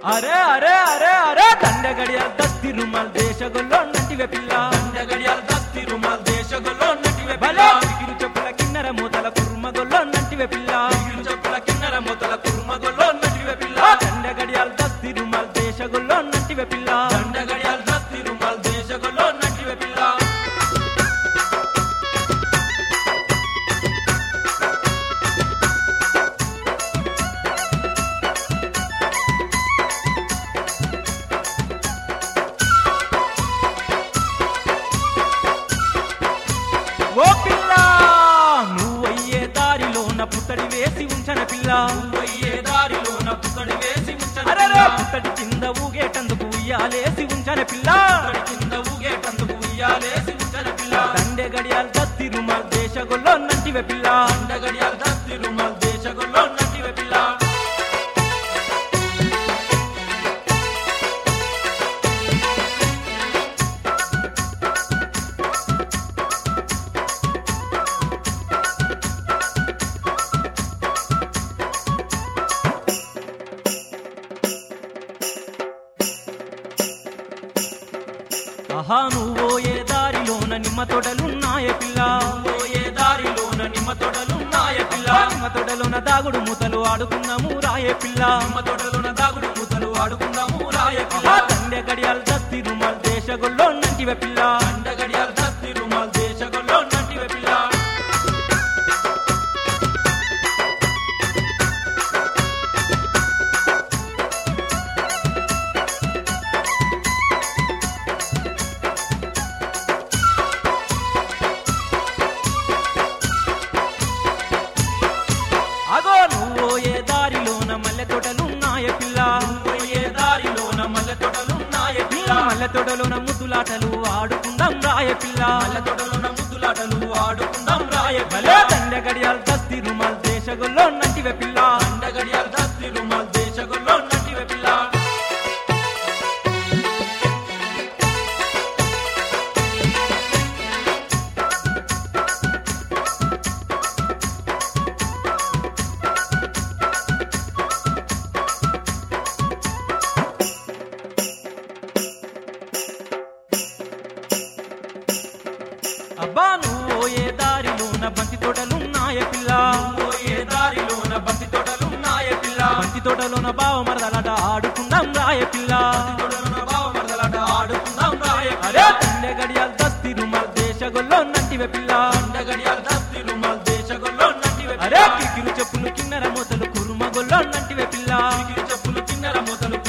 అరే అరే అరే అరే దండ గడియాల దస్తి రుమాల్ దేశగొల్లో నంటివే పిల్ల దండ గడియాల దస్తి రుమాల్ దేశగొల్లో నటివే భలే పిల్ల కిరికిరి చెప్పుల కిన్నెర మూతల కుర్మగొల్లో నంటివే పిల్ల గిరి చెప్పుల కిన్నెర మొదల కుర్మగొల్లో నటివే పిల్ల దండ గడియాల దస్తి రుమాల్ దేశగొల్లో నంటివే పిల్ల దండ గడియాల దస్తి రుమాల్ దేశగొల్లో నటివే పిల్ల ఓ పిల్ల నువ్వయ్యే దారిలోన పుత్తడి వేసి ఉంచన పిల్ల పోయే దారిలోన పుత్తడి వేసి ఉంచన అరే పిల్ల. పుత్తడి కింద ఊగేటందుకు ఉయ్యాలేసి ఉంచన పిల్ల పుత్తడి కింద ఊగేటందుకు ఉయ్యాలేసి ఉంచన పిల్ల దండె గడియాల దస్తి రుమాల్ దేశగొల్లో నంటివే పిల్ల దండ గడియాల దస్తి రుమాల్ దేశగొల్లో నటివే పిల్ల ఆహా నువ్వో ఏ దారిలోన నిమ్మ తోటలున్నాయే పిల్ల పోయే దారిలోన నిమ్మ తొడలున్నాయ పిల్ల నిమ్మ తోటలోన దాగుడు మూతలు ఆడుకున్నాము రాయే పిల్ల నిమ్మ తొడలున దాగుడు మూతలు ఆడుకుందాము రాయ పిల్ల ఆహా దండె గడియాల దస్తి రుమాల్ దేశగొల్లో నంటివే పిల్ల దండ గడియాల దస్తి రుమాల్ దేశగొల్లో నటివే పిల్ల అగో నువ్వో ఏ దారిలోన మల్లె తోటలున్నాయే పిల్ల పోయే దారిలోన మల్లె తొడలున్నాయ పిల్ల మల్లె తోటలోన ముద్దులాటలు ఆడుకుందాం రాయే పిల్ల మల్లె తొడలున ముద్దులాటలు ఆడుకుందాం రాయ పిల్ల భలే దండె గడియాల దస్తి రుమాల్ దేశగొల్లో నంటివే పిల్ల దండ గడియాల దస్తి రుమాల్ దేశగొల్లో నటివే పిల్ల అబ్బా నువ్వో ఏ దారిలోన బంతి తోటలున్నాయే పిల్ల పోయే దారిలోన బంతి తొడలున్నాయ పిల్ల బంతి తోటలోన బావ మరదలాట ఆడుకుందాం రాయే పిల్ల తొడలున బావ మరదలాట ఆడుకుందాం రాయ అరే పిల్ల దండె గడియాల దస్తి రుమాల్ దేశగొల్లో నంటివే పిల్ల దండ గడియాల దస్తి రుమాల్ దేశగొల్లో నటివే అరే పిల్ల కిరికిరు చెప్పులు కిన్నెర మూతలు కురుమగొల్లో నంటివే పిల్ల గిరి చెప్పులు కిన్నెర మూతలు